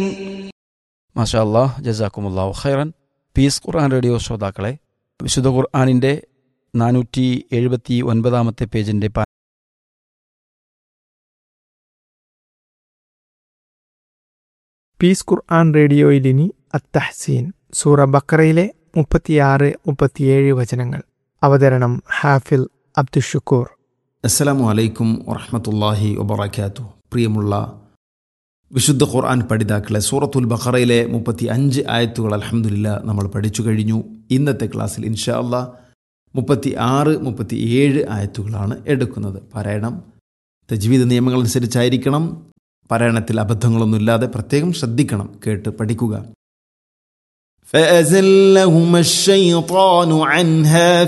മാഷാ അല്ലാഹ് ജസാക്കുമുല്ലാഹു ഖൈറൻ പീസ് ഖുർആൻ റേഡിയോ ശ്രോതാക്കളെ വിശുദ്ധ ഖുർആാനിൻ്റെ നാനൂറ്റി എഴുപത്തി ഒൻപതാമത്തെ പേജിൻ്റെ പ- പീസ് ഖുർആൻ റേഡിയോയിൽ ഇനി അത്തഹസീൻ സൂറ ബക്കറയിലെ മുപ്പത്തിയാറ് മുപ്പത്തിയേഴ് വചനങ്ങൾ അവതരണം ഹാഫിൽ അബ്ദുഷുക്കൂർ അസ്സലാമു അലൈക്കും വറഹമത്തല്ലാഹി വബറക്കാത്തു പ്രിയമുള്ള വിശുദ്ധ ഖുർആൻ പഠിതാക്കളെ സൂറത്തുൽ ബഖറയിലെ മുപ്പത്തി അഞ്ച് ആയത്തുകൾ അലഹമുല്ല നമ്മൾ പഠിച്ചു കഴിഞ്ഞു ഇന്നത്തെ ക്ലാസ്സിൽ ഇൻഷാ അല്ലാ മുപ്പത്തി ആറ് മുപ്പത്തി ഏഴ് ആയത്തുകളാണ് എടുക്കുന്നത് പാരായണം തജ്വീദ് നിയമങ്ങൾ അനുസരിച്ചായിരിക്കണം പാരായണത്തിൽ അബദ്ധങ്ങളൊന്നുമില്ലാതെ പ്രത്യേകം ശ്രദ്ധിക്കണം കേട്ട് പഠിക്കുക فأزلهما الشيطان عنها